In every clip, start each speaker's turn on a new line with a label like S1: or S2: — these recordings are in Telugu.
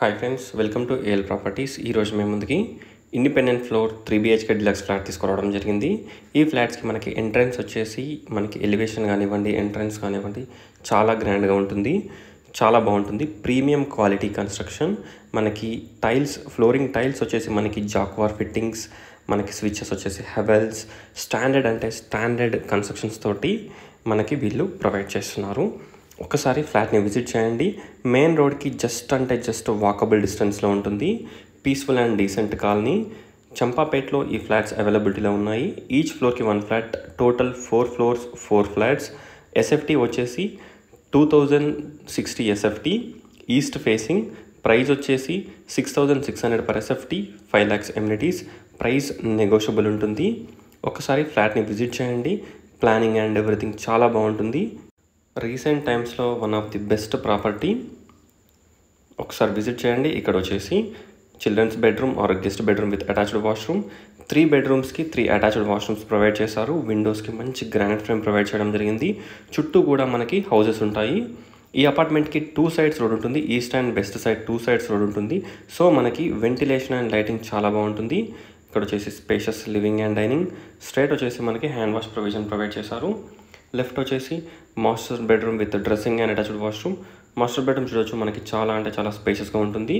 S1: hi friends welcome to AL properties ఈరోజు మేము ముందుకి independent floor three BHK deluxe flat తీసుకురావడం జరిగింది ఈ ఫ్లాట్స్కి మనకి ఎంట్రన్స్ వచ్చేసి మనకి ఎలివేషన్ కానివ్వండి ఎంట్రన్స్ కానివ్వండి చాలా గ్రాండ్గా ఉంటుంది చాలా బాగుంటుంది ప్రీమియం క్వాలిటీ కన్స్ట్రక్షన్ మనకి టైల్స్ ఫ్లోరింగ్ టైల్స్ వచ్చేసి మనకి జాక్వార్ ఫిట్టింగ్స్ మనకి స్విచెస్ వచ్చేసి హెవెల్స్ స్టాండర్డ్ అంటే స్టాండర్డ్ కన్స్ట్రక్షన్స్ తోటి మనకి వీళ్ళు ప్రొవైడ్ చేస్తున్నారు ఒకసారి ఫ్లాట్ని విజిట్ చేయండి మెయిన్ రోడ్కి జస్ట్ అంటే జస్ట్ వాకబుల్ డిస్టెన్స్లో ఉంటుంది పీస్ఫుల్ అండ్ డీసెంట్ కాలనీ చంపాపేటలో ఈ ఫ్లాట్స్ అవైలబిలిటీలో ఉన్నాయి ఈచ్ ఫ్లోర్కి one flat total four floors four flats SFT వచ్చేసి two thousand sixty SFT east facing price వచ్చేసి six thousand six hundred per SFT five lakhs amenities price negotiable ఉంటుంది ఒకసారి ఫ్లాట్ని విజిట్ చేయండి ప్లానింగ్ అండ్ ఎవ్రీథింగ్ చాలా బాగుంటుంది రీసెంట్ టైమ్స్లో one of the best property ఒకసారి విజిట్ చేయండి ఇక్కడ వచ్చేసి children's bedroom or guest bedroom with attached washroom three బెడ్రూమ్స్కి త్రీ అటాచ్డ్ వాష్రూమ్స్ ప్రొవైడ్ చేశారు విండోస్కి మంచి గ్రానైట్ ఫ్రేమ్ ప్రొవైడ్ చేయడం జరిగింది చుట్టూ కూడా మనకి హౌసెస్ ఉంటాయి ఈ అపార్ట్మెంట్కి టూ సైడ్స్ రోడ్ ఉంటుంది east and west side two sides road ఉంటుంది సో మనకి వెంటిలేషన్ అండ్ లైటింగ్ చాలా బాగుంటుంది ఇక్కడ వచ్చేసి spacious living and dining straight వచ్చేసి మనకి హ్యాండ్ వాష్ ప్రొవిజన్ ప్రొవైడ్ చేశారు లెఫ్ట్ వచ్చేసి master bedroom with dressing and attached washroom master bedroom చూడొచ్చు మనకి చాలా అంటే చాలా స్పేషియస్గా ఉంటుంది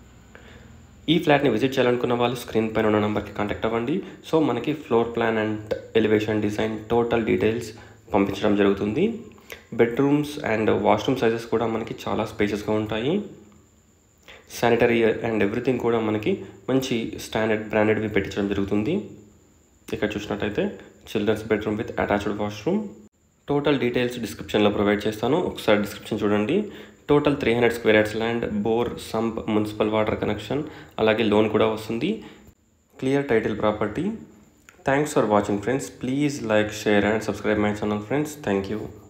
S1: ఈ ఫ్లాట్ని విజిట్ చేయాలనుకున్న వాళ్ళు స్క్రీన్ పైన ఉన్న నెంబర్కి కాంటాక్ట్ అవ్వండి సో మనకి floor plan and elevation design total details పంపించడం జరుగుతుంది బెడ్రూమ్స్ అండ్ వాష్రూమ్ సైజెస్ కూడా మనకి చాలా స్పేషియస్గా ఉంటాయి శానిటరీ అండ్ ఎవ్రీథింగ్ కూడా మనకి మంచి స్టాండర్డ్ బ్రాండెడ్వి పెట్టించడం జరుగుతుంది ఇక్కడ చూసినట్టయితే children's bedroom with attached washroom total details డిస్క్రిప్షన్లో ప్రొవైడ్ చేస్తాను ఒకసారి డిస్క్రిప్షన్ చూడండి total three hundred square yards land bore sump municipal water connection అలాగే లోన్ కూడా వస్తుంది clear title property thanks for watching friends please like share and subscribe my channel friends thank you